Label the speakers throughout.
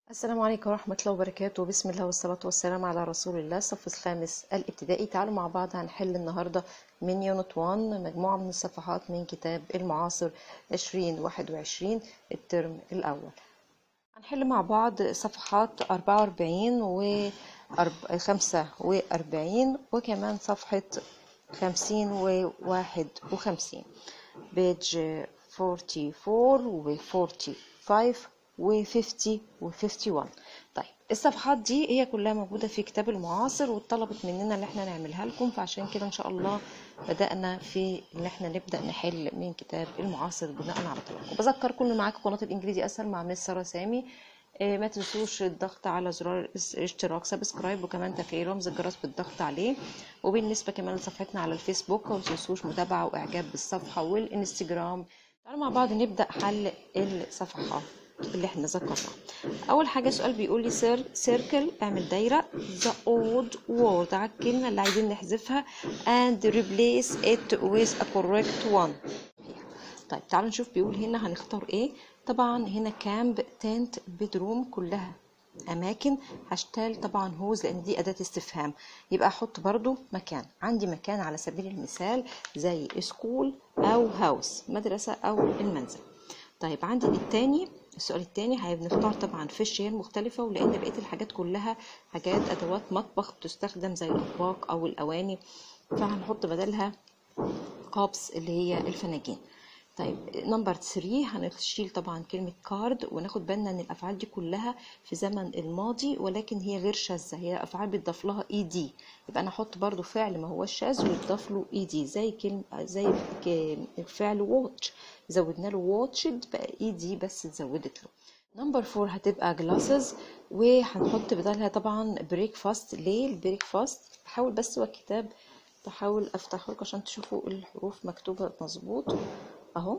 Speaker 1: السلام عليكم ورحمة الله وبركاته بسم الله والصلاة والسلام على رسول الله الصف الخامس الابتدائي تعالوا مع بعض هنحل النهاردة من يونت 1 مجموعة من الصفحات من كتاب المعاصر 2021 الترم الأول هنحل مع بعض صفحات 44 و 45 وكمان صفحة 50 و 51 بيج 44 و 45 و 50 و 51 طيب الصفحات دي هي كلها موجودة في كتاب المعاصر واتطلبت مننا اللي احنا نعملها لكم فعشان كده ان شاء الله بدأنا في ان احنا نبدأ نحل من كتاب المعاصر بناء على طلبكم وبذكركم ان معاكم قناة الانجليزي اسهل مع مس سارة سامي آه، ما تنسوش الضغط على زرار اشتراك سبسكرايب وكمان تفعيل رمز الجرس بالضغط عليه وبالنسبة كمان لصفحتنا على الفيسبوك وما تنسوش متابعة واعجاب بالصفحة والانستجرام تعالوا مع بعض نبدأ حل الصفحات اللي احنا ذكرناها اول حاجه سؤال بيقول لي سير سيركل اعمل دايره the old word على الكلمه اللي عايزين نحذفها and replace it with a correct one طيب تعالوا نشوف بيقول هنا هنختار ايه طبعا هنا كامب تنت بيدروم كلها اماكن هشتغل طبعا هوز لان دي اداه استفهام يبقى احط برضو مكان عندي مكان على سبيل المثال زي سكول او هاوس مدرسه او المنزل طيب عندي التاني السؤال التاني هنختار طبعا فيش هي المختلفة ولأن بقية الحاجات كلها حاجات أدوات مطبخ تستخدم زي الأطباق أو الأواني فهنحط بدلها قابس اللي هي الفناجين طيب نمبر 3 هنشيل طبعا كلمة كارد وناخد بالنا ان الافعال دي كلها في زمن الماضي ولكن هي غير شاذة هي افعال بيتضاف لها اي دي يبقى انا احط برضو فعل ما هو شاذ ويتضاف له اي دي زي كلمة زي الفعل واتش زودنا له واتشد بقى اي دي بس اتزودت له نمبر فور هتبقى جلاسز وهنحط بدلها طبعا بريك فاست ليه البريك فاست بحاول بس هو الكتاب بحاول افتحه لكم عشان تشوفوا الحروف مكتوبة مظبوط اهو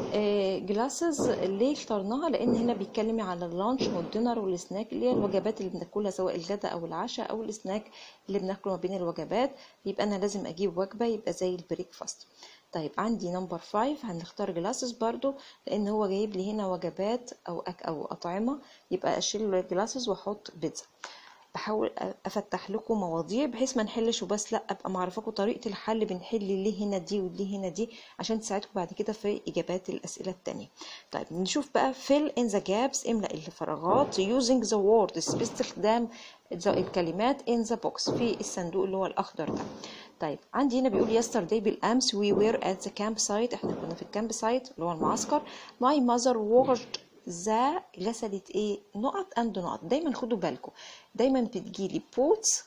Speaker 1: جلاسز ليه اخترناها لان هنا بيتكلم على اللانش والدينر والسناك اللي هي الوجبات اللي بناكلها سواء الغداء او العشاء او السناك اللي بناكله ما بين الوجبات يبقى انا لازم اجيب وجبه يبقى زي البريك فاست طيب عندي نمبر 5 هنختار جلاسز برضو لان هو جايب لي هنا وجبات او أك او اطعمه يبقى اشيل الجلاسز واحط بيتزا بحاول افتح لكم مواضيع بحيث ما نحلش وبس لا ابقى معرفاكم طريقه الحل بنحل ليه هنا دي وليه هنا دي عشان تساعدكم بعد كده في اجابات الاسئله التانية طيب نشوف بقى fill in the gaps املا الفراغات using the words باستخدام الكلمات in the box في الصندوق اللي هو الاخضر ده طيب عندي هنا بيقول yesterday بالامس we were at the campsite احنا كنا في الكامب سايت اللي هو المعسكر my mother washed ذا غسلت ايه نقط اند نقط دايما خدوا بالكم دايما بتجيلي بوتس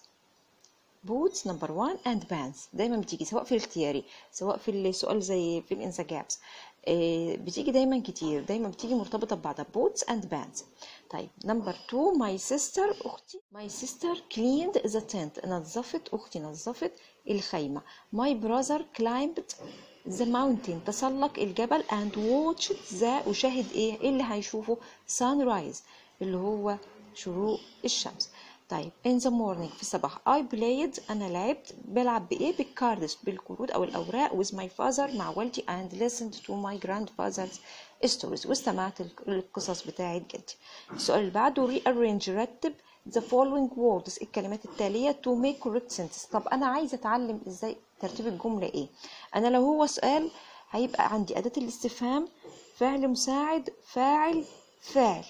Speaker 1: بوتس نمبر 1 اند بانز دايما بتيجي سواء في الاختياري سواء في السؤال زي في الانسجابس إيه بتيجي دايما كتير دايما بتيجي مرتبطه ببعضها بوتس اند بانز طيب نمبر 2 ماي سيستر اختي ماي سيستر كليند ذا تنت نظفت اختي نظفت الخيمه ماي براذر كلايمبد ذا ماونتين تسلق الجبل and watched ذا وشاهد ايه ايه اللي هيشوفه sunrise اللي هو شروق الشمس طيب in the morning في الصباح I played أنا لعبت بلعب بإيه بالكاردز بالكروت أو الأوراق with my father مع والدي and listened to my grandfather's stories واستمعت القصص بتاعت جدي السؤال اللي بعده rearrange رتب the following words الكلمات التالية to make correct sentence طب أنا عايزة أتعلم إزاي ترتيب الجملة إيه أنا لو هو سؤال هيبقى عندي أداة الاستفهام فعل مساعد فاعل فاعل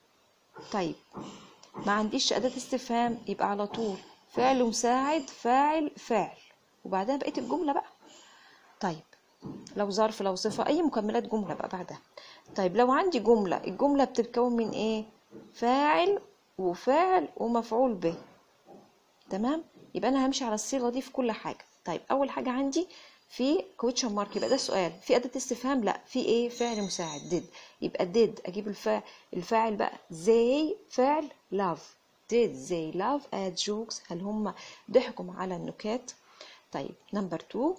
Speaker 1: طيب ما عنديش أداة استفهام يبقى على طول فعل مساعد فاعل فاعل وبعدها بقيت الجملة بقى طيب لو ظرف لو صفة أي مكملات جملة بقى بعدها طيب لو عندي جملة الجملة بتتكون من إيه فاعل وفاعل ومفعول به تمام يبقى أنا همشي على الصيغة دي في كل حاجة طيب أول حاجة عندي في كويتشن مارك يبقى ده سؤال في أداة استفهام لا في إيه فعل مساعد did يبقى did أجيب الفاعل الفاعل بقى they فعل love did they love at jokes هل هم ضحكوا على النكات طيب نمبر 2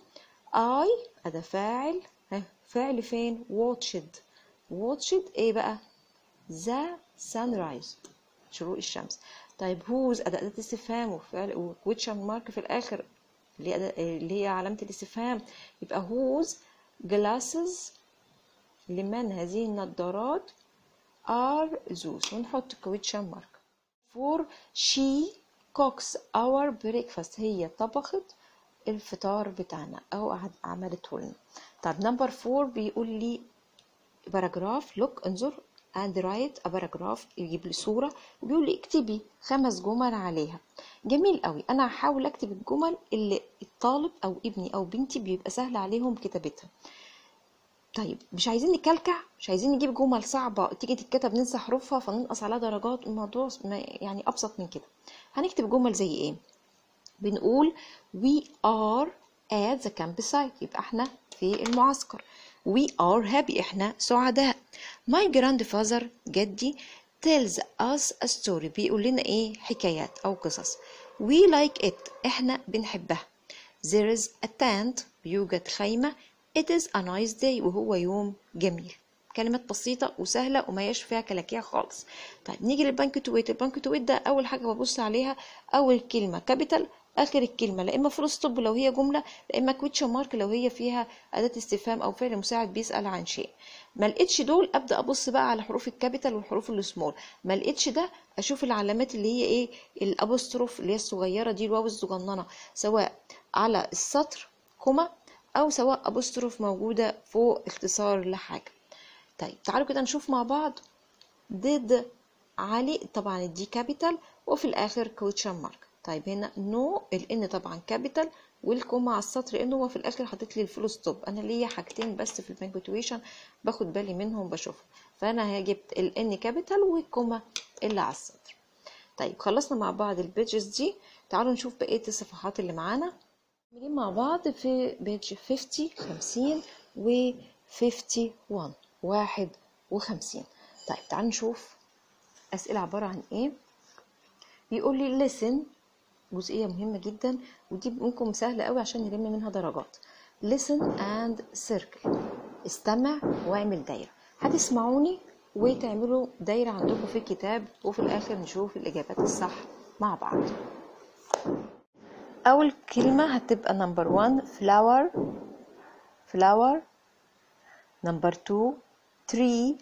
Speaker 1: I أداة فاعل ها فعل فين watched watched إيه بقى the sunrise شروق الشمس طيب whose أداة استفهام وفعل وكويتشن مارك في الآخر اللي هي اللي هي علامة الاستفهام يبقى whose glasses لمن هذه النظارات are those ونحط question mark for she cooks our breakfast هي طبخت الفطار بتاعنا او عملته لنا طب نمبر فور بيقول لي باراجراف لوك انظر and write a paragraph يجيب لي صورة وبيقول لي اكتبي خمس جمل عليها جميل قوي انا هحاول اكتب الجمل اللي الطالب او ابني او بنتي بيبقى سهل عليهم كتابتها طيب مش عايزين نكلكع مش عايزين نجيب جمل صعبة تيجي تتكتب ننسى حروفها فننقص عليها درجات الموضوع يعني أبسط من كده هنكتب جمل زي إيه بنقول we are at the campsite يبقى احنا في المعسكر we are happy احنا سعداء my grandfather جدي tells us a story بيقول لنا ايه حكايات او قصص we like it احنا بنحبها there is a tent بيوجد خيمة it is a nice day وهو يوم جميل كلمات بسيطة وسهلة وما يش فيها كلاكيع خالص طيب نيجي للبنكتويت البنكتويت ده أول حاجة ببص عليها أول كلمة كابيتال اخر الكلمه لا اما فول ستوب لو هي جمله لا اما كويتشن مارك لو هي فيها اداه استفهام او فعل مساعد بيسال عن شيء ما لقيتش دول ابدا ابص بقى على حروف الكابيتال والحروف السمول ما لقيتش ده اشوف العلامات اللي هي ايه الابوستروف اللي هي الصغيره دي الواو الصغننه سواء على السطر كوما او سواء ابوستروف موجوده فوق اختصار لحاجه طيب تعالوا كده نشوف مع بعض did علي طبعا الدي كابيتال وفي الاخر كويتشن مارك طيب هنا نو الان طبعا كابيتال والكوما على السطر ان هو في الاخر حاطط لي الفول ستوب انا ليا حاجتين بس في البنكتويشن باخد بالي منهم بشوفهم فانا جبت الان كابيتال والكوما اللي على السطر طيب خلصنا مع بعض البيجز دي تعالوا نشوف بقيه الصفحات اللي معانا عاملين مع بعض في بيج 50 50 و 51 51 طيب تعالوا نشوف اسئله عباره عن ايه بيقول لي listen جزئيه مهمه جدا ودي ممكن سهله قوي عشان نلم منها درجات listen and circle استمع واعمل دايره هتسمعوني وتعملوا دايره عندكم في الكتاب وفي الاخر نشوف الاجابات الصح مع بعض اول كلمه هتبقى نمبر 1 flower flower نمبر 2 tree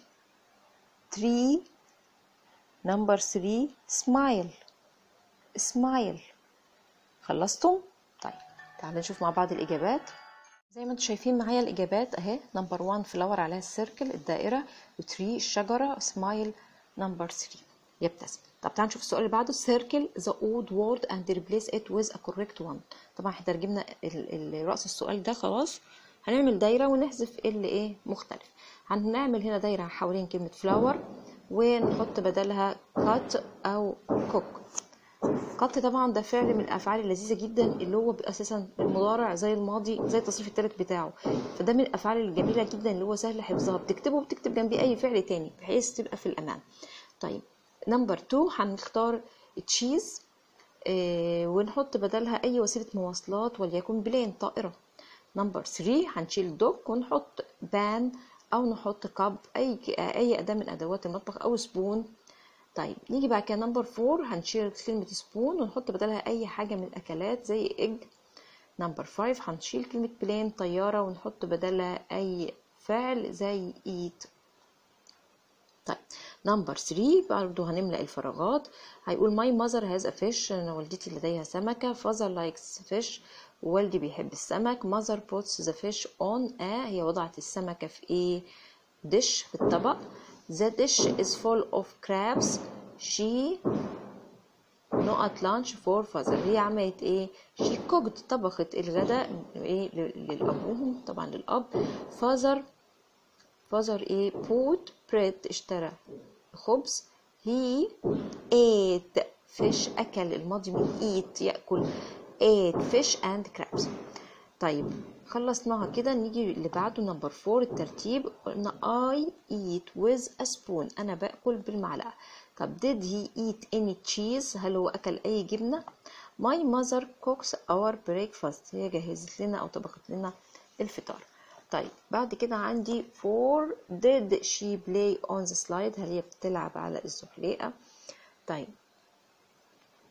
Speaker 1: tree نمبر 3 smile smile خلصتم طيب تعالوا نشوف مع بعض الاجابات زي ما انتم شايفين معايا الاجابات اهي نمبر 1 فلاور عليها السيركل الدائره و3 الشجره سمايل نمبر 3 يبتسم طب تعالوا نشوف السؤال اللي بعده circle the old word and replace it with a correct one طبعا احنا ترجمنا راس السؤال ده خلاص هنعمل دايره ونحذف اللي ايه مختلف هنعمل هنا دايره حوالين كلمه فلاور ونحط بدلها cut او cook قط طبعا ده فعل من الافعال اللذيذه جدا اللي هو اساسا المضارع زي الماضي زي التصريف الثالث بتاعه فده من الافعال الجميله جدا اللي هو سهل حفظها بتكتبه وبتكتب جنبيه اي فعل تاني بحيث تبقى في الامان طيب نمبر 2 هنختار تشيز آه ونحط بدلها اي وسيله مواصلات وليكن بلين طائره نمبر 3 هنشيل دوك ونحط بان او نحط كاب اي اي اداه من ادوات المطبخ او سبون طيب نيجي بعد كده نمبر فور هنشيل كلمة سبون ونحط بدلها أي حاجة من الأكلات زي إج نمبر فايف هنشيل كلمة بلين طيارة ونحط بدلها أي فعل زي eat طيب نمبر 3 برضو هنملأ الفراغات هيقول my mother has a fish أنا والدتي لديها سمكة father likes fish والدي بيحب السمك mother puts the fish on a هي وضعت السمكة في ايه dish في الطبق The dish is full of crabs. She نقط lunch for father هي عملت ايه she cooked طبخت الغداء ايه للابوهم طبعا للاب father father ايه put bread اشترى خبز he ate fish اكل الماضي من eat ياكل ate fish and crabs طيب خلصناها كده نيجي اللي بعده نمبر فور الترتيب قلنا I eat with a spoon أنا باكل بالمعلقة طب did he eat any cheese هل هو أكل أي جبنة My mother cooks our breakfast هي جهزت لنا أو طبخت لنا الفطار طيب بعد كده عندي for did she play on the slide هل هي بتلعب على الزحليقة طيب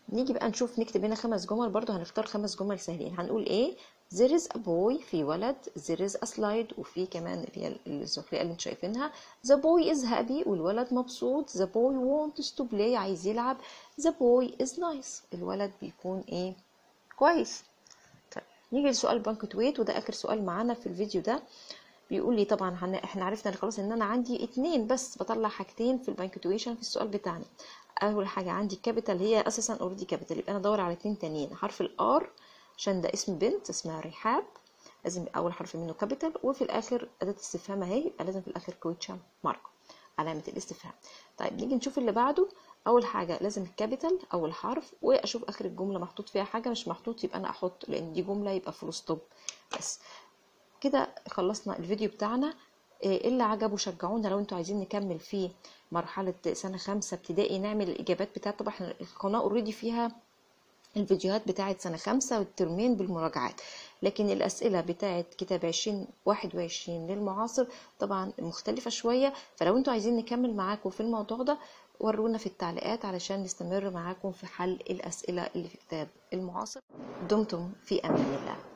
Speaker 1: نيجي بقى نشوف نكتب هنا خمس جمل برضو هنختار خمس جمل سهلين هنقول ايه there is a boy في ولد there is a slide وفي كمان اللي هي الزحليقة اللي انتوا شايفينها the boy is happy والولد مبسوط the boy wants to play عايز يلعب the boy is nice الولد بيكون ايه كويس طيب نيجي لسؤال بانكتويت وده اخر سؤال معانا في الفيديو ده بيقول لي طبعا هن... احنا عرفنا خلاص ان انا عندي اتنين بس بطلع حاجتين في البانكتويشن في السؤال بتاعنا اول حاجه عندي الكابيتال هي اساسا اوريدي كابيتال يبقى انا ادور على اتنين تانيين حرف الار عشان ده اسم بنت اسمها رحاب لازم اول حرف منه كابيتال وفي الاخر اداه استفهام اهي يبقى لازم في الاخر كويتشن مارك علامه الاستفهام طيب نيجي نشوف اللي بعده اول حاجه لازم الكابيتال اول حرف واشوف اخر الجمله محطوط فيها حاجه مش محطوط يبقى انا احط لان دي جمله يبقى فول ستوب بس كده خلصنا الفيديو بتاعنا إيه اللي عجبه شجعونا لو انتوا عايزين نكمل في مرحلة سنة خمسة ابتدائي نعمل الإجابات بتاعت طبعا احنا القناة اوريدي فيها الفيديوهات بتاعت سنة خمسة والترمين بالمراجعات لكن الأسئلة بتاعت كتاب عشرين واحد وعشرين للمعاصر طبعا مختلفة شوية فلو انتوا عايزين نكمل معاكم في الموضوع ده ورونا في التعليقات علشان نستمر معاكم في حل الأسئلة اللي في كتاب المعاصر دمتم في أمان الله